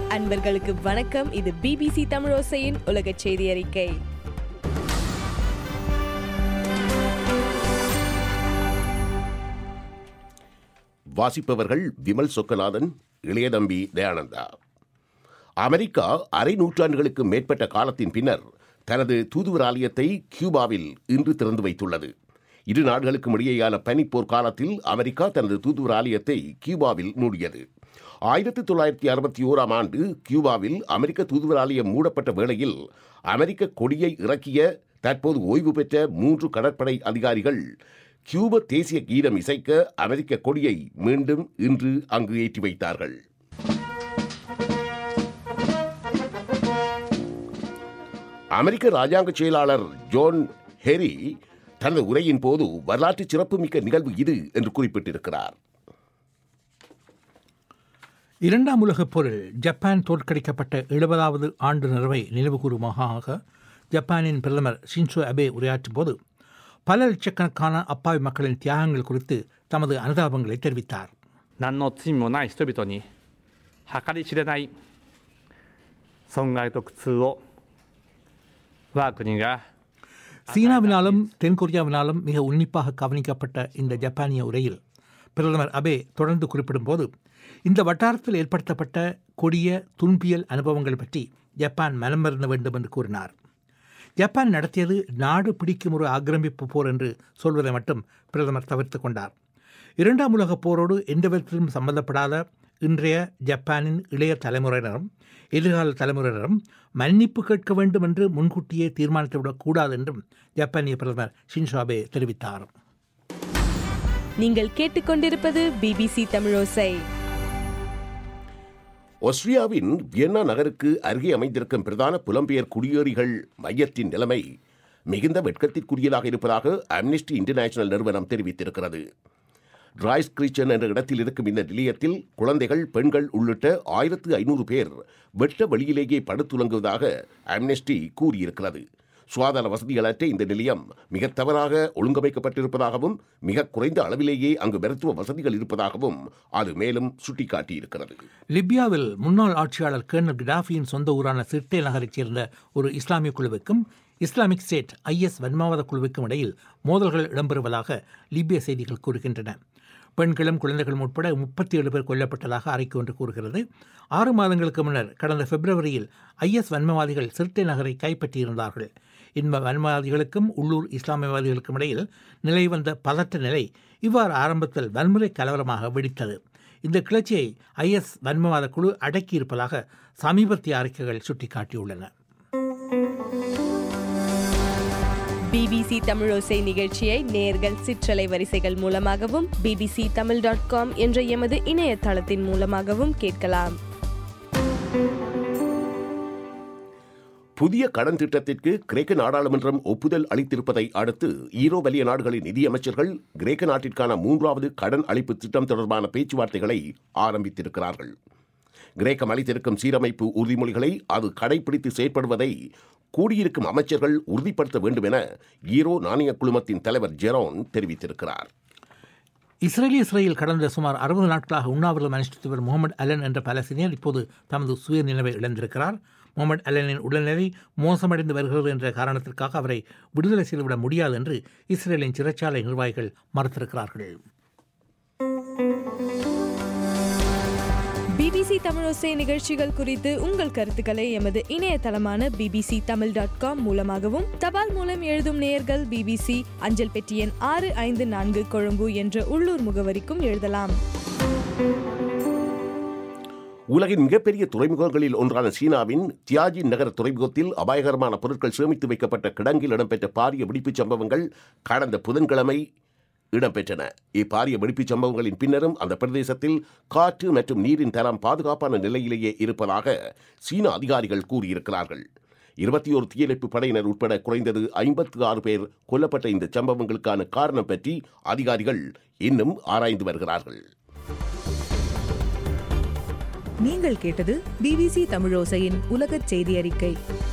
அன்பர்களுக்கு வணக்கம் இது பிபிசி தமிழோசையின் உலக செய்தி அறிக்கை வாசிப்பவர்கள் விமல் சொக்கநாதன் இளையதம்பி தயானந்தா அமெரிக்கா அரை நூற்றாண்டுகளுக்கு மேற்பட்ட காலத்தின் பின்னர் தனது தூதுவர் ஆலயத்தை கியூபாவில் இன்று திறந்து வைத்துள்ளது இரு நாடுகளுக்கும் இடையேயான பனிப்போர் காலத்தில் அமெரிக்கா தனது தூதுவர் ஆலயத்தை கியூபாவில் மூடியது ஆயிரத்தி தொள்ளாயிரத்தி அறுபத்தி ஓராம் ஆண்டு கியூபாவில் அமெரிக்க தூதுவர் ஆலயம் மூடப்பட்ட வேளையில் அமெரிக்க கொடியை இறக்கிய தற்போது ஓய்வு பெற்ற மூன்று கடற்படை அதிகாரிகள் கியூப தேசிய கீதம் இசைக்க அமெரிக்க கொடியை மீண்டும் இன்று அங்கு ஏற்றி வைத்தார்கள் அமெரிக்க ராஜாங்க செயலாளர் ஜோன் ஹெரி தனது உரையின் போது வரலாற்று சிறப்புமிக்க நிகழ்வு இது என்று குறிப்பிட்டிருக்கிறார் இரண்டாம் உலகப் போரில் ஜப்பான் தோற்கடிக்கப்பட்ட எழுபதாவது ஆண்டு நிறைவை நினைவுகூறுமாக ஜப்பானின் பிரதமர் ஷின்சோ அபே உரையாற்றும் போது பல லட்சக்கணக்கான அப்பாவி மக்களின் தியாகங்கள் குறித்து தமது அனுதாபங்களை தெரிவித்தார் 何の罪もない人々に計り知れない損害と苦痛を我が国が சீனாவினாலும் தென்கொரியாவினாலும் மிக உன்னிப்பாக கவனிக்கப்பட்ட இந்த ஜப்பானிய உரையில் பிரதமர் அபே தொடர்ந்து குறிப்பிடும்போது இந்த வட்டாரத்தில் ஏற்படுத்தப்பட்ட கொடிய துன்பியல் அனுபவங்கள் பற்றி ஜப்பான் மனம் வருந்த வேண்டும் என்று கூறினார் ஜப்பான் நடத்தியது நாடு பிடிக்கும் ஒரு ஆக்கிரமிப்பு போர் என்று சொல்வதை மட்டும் பிரதமர் தவிர்த்து கொண்டார் இரண்டாம் உலகப் போரோடு எந்த விதத்திலும் சம்பந்தப்படாத இன்றைய ஜப்பானின் இளைய தலைமுறையினரும் எதிர்கால தலைமுறையினரும் மன்னிப்பு கேட்க வேண்டும் என்று முன்கூட்டியே தீர்மானித்துவிடக் கூடாது என்றும் ஜப்பானிய பிரதமர் ஷின்சோ அபே தெரிவித்தார் நீங்கள் கேட்டுக்கொண்டிருப்பது பிபிசி தமிழோசை ஆஸ்திரியாவின் வியன்னா நகருக்கு அருகே அமைந்திருக்கும் பிரதான புலம்பெயர் குடியேறிகள் மையத்தின் நிலைமை மிகுந்த வெட்கத்திற்குரியதாக இருப்பதாக அம்னெஸ்டி இன்டர்நேஷனல் நிறுவனம் தெரிவித்திருக்கிறது டிராய்ஸ் கிரீச்சன் என்ற இடத்தில் இருக்கும் இந்த நிலையத்தில் குழந்தைகள் பெண்கள் உள்ளிட்ட ஆயிரத்து ஐநூறு பேர் வெட்ட வெளியிலேயே படுத்துலங்குவதாக அம்னெஸ்டி கூறியிருக்கிறது சுகாதார வசதிகளற்ற இந்த நிலையம் மிக தவறாக ஒழுங்கமைக்கப்பட்டிருப்பதாகவும் மிக குறைந்த அளவிலேயே அங்கு மருத்துவ வசதிகள் இருப்பதாகவும் அது மேலும் சுட்டிக்காட்டியிருக்கிறது லிபியாவில் முன்னாள் ஆட்சியாளர் கேர்னல் கிடாஃபியின் சொந்த ஊரான சிர்டே நகரைச் சேர்ந்த ஒரு இஸ்லாமிய குழுவுக்கும் இஸ்லாமிக் ஸ்டேட் ஐஎஸ் வன்மாவாத குழுவுக்கும் இடையில் மோதல்கள் இடம்பெறுவதாக லிபிய செய்திகள் கூறுகின்றன பெண்களும் குழந்தைகளும் உட்பட முப்பத்தி ஏழு பேர் கொல்லப்பட்டதாக அறிக்கை ஒன்று கூறுகிறது ஆறு மாதங்களுக்கு முன்னர் கடந்த பிப்ரவரியில் ஐஎஸ் வன்மவாதிகள் சிர்டே நகரை கைப்பற்றியிருந்தார்கள் இந்த வன்மவாதிகளுக்கும் உள்ளூர் இஸ்லாமியவாதிகளுக்கும் இடையில் நிலை வந்த பதற்ற நிலை இவ்வாறு ஆரம்பத்தில் வன்முறை கலவரமாக வெடித்தது இந்த கிளர்ச்சியை ஐஎஸ் வன்மவாத குழு அடக்கியிருப்பதாக சமீபத்திய அறிக்கைகள் சுட்டிக்காட்டியுள்ளன பிபிசி தமிழோசை நிகழ்ச்சியை நேர்கள் சிற்றலை வரிசைகள் மூலமாகவும் பிபிசி தமிழ் டாட் காம் என்ற எமது இணையதளத்தின் மூலமாகவும் கேட்கலாம் புதிய கடன் திட்டத்திற்கு கிரேக்க நாடாளுமன்றம் ஒப்புதல் அளித்திருப்பதை அடுத்து ஈரோ வலிய நாடுகளின் நிதியமைச்சர்கள் கிரேக்க நாட்டிற்கான மூன்றாவது கடன் அளிப்பு திட்டம் தொடர்பான பேச்சுவார்த்தைகளை ஆரம்பித்திருக்கிறார்கள் கிரேக்கம் அளித்திருக்கும் சீரமைப்பு உறுதிமொழிகளை அது கடைபிடித்து செயற்படுவதை கூடியிருக்கும் அமைச்சர்கள் உறுதிப்படுத்த வேண்டும் என ஈரோ நாணய குழுமத்தின் தலைவர் ஜெரோன் தெரிவித்திருக்கிறார் இஸ்ரேலிய சிறையில் கடந்த சுமார் அறுபது நாட்களாக உண்ணாவிரதம் அனுஷ்டித்து வரும் முகமது அலன் என்ற பலஸ்தீனியர் இப்போது தமது சுய நினைவை இழந்திருக்கிறார் முகமது அலனின் உடல்நிலை மோசமடைந்து வருகிறது என்ற காரணத்திற்காக அவரை விடுதலை செய்துவிட முடியாது என்று இஸ்ரேலின் சிறைச்சாலை நிர்வாகிகள் மறுத்திருக்கிறார்கள் பிபிசி தமிழோசை நிகழ்ச்சிகள் குறித்து உங்கள் கருத்துக்களை எமது இணையதளமான பிபிசி தமிழ் டாட் காம் மூலமாகவும் தபால் மூலம் எழுதும் நேயர்கள் பிபிசி அஞ்சல் பெட்டி எண் ஆறு ஐந்து நான்கு கொழும்பு என்ற உள்ளூர் முகவரிக்கும் எழுதலாம் உலகின் மிகப்பெரிய துறைமுகங்களில் ஒன்றான சீனாவின் தியாஜின் நகர துறைமுகத்தில் அபாயகரமான பொருட்கள் சேமித்து வைக்கப்பட்ட கிடங்கில் இடம்பெற்ற பாரிய வெடிப்புச் சம்பவங்கள் கடந்த புதன்கிழமை இடம்பெற்றன இப்பாரிய வெடிப்புச் சம்பவங்களின் பின்னரும் அந்த பிரதேசத்தில் காற்று மற்றும் நீரின் தரம் பாதுகாப்பான நிலையிலேயே இருப்பதாக சீன அதிகாரிகள் கூறியிருக்கிறார்கள் இருபத்தி ஒரு தீயணைப்பு படையினர் உட்பட குறைந்தது ஐம்பத்து ஆறு பேர் கொல்லப்பட்ட இந்த சம்பவங்களுக்கான காரணம் பற்றி அதிகாரிகள் இன்னும் ஆராய்ந்து வருகிறார்கள் நீங்கள் கேட்டது பிபிசி தமிழோசையின் உலகச் செய்தி அறிக்கை